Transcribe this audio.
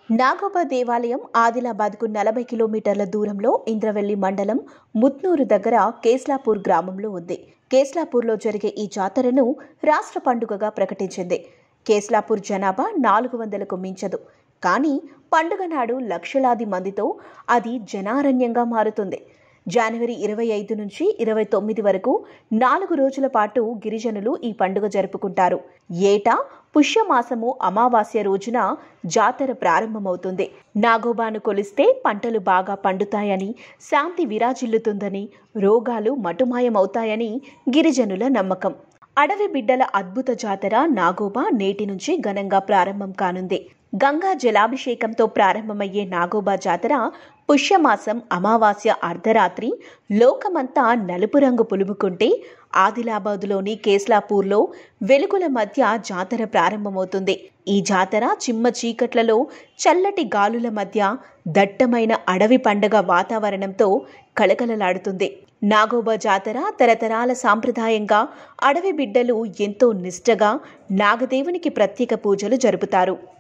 నాగోబా దేవాలయం ఆదిలాబాద్కు నలభై కిలోమీటర్ల దూరంలో ఇంద్రవెల్లి మండలం ముత్నూరు దగ్గర కేస్లాపూర్ గ్రామంలో ఉంది కేస్లాపూర్లో జరిగే ఈ జాతరను రాష్ట్ర పండుగగా ప్రకటించింది కేస్లాపూర్ జనాభా నాలుగు వందలకు మించదు కానీ పండుగ నాడు లక్షలాది మందితో అది జనారణ్యంగా మారుతుంది జనవరి ఇరవై ఐదు నుంచి ఇరవై తొమ్మిది వరకు నాలుగు రోజుల పాటు గిరిజనులు ఈ పండుగ జరుపుకుంటారు ఏటా పుష్యమాసము అమావాస్య రోజున జాతర ప్రారంభమవుతుంది నాగోబాను కొలిస్తే పంటలు బాగా పండుతాయని శాంతి విరాజిల్లుతుందని రోగాలు మటుమాయమవుతాయని గిరిజనుల నమ్మకం అడవి బిడ్డల అద్భుత జాతర నాగోబా నేటి నుంచి ఘనంగా ప్రారంభం కానుంది గంగా జలాభిషేకంతో ప్రారంభమయ్యే నాగోబా జాతర పుష్యమాసం అమావాస్య అర్ధరాత్రి లోకమంతా నలుపు రంగు పులుముకుంటే ఆదిలాబాదులోని కేస్లాపూర్లో వెలుగుల మధ్య జాతర ప్రారంభమవుతుంది ఈ జాతర చిమ్మ చీకట్లలో చల్లటి గాలుల మధ్య దట్టమైన అడవి పండగ వాతావరణంతో కళకళలాడుతుంది నాగోబా జాతర తరతరాల సాంప్రదాయంగా అడవి బిడ్డలు ఎంతో నిష్టగా నాగదేవునికి ప్రత్యేక పూజలు జరుపుతారు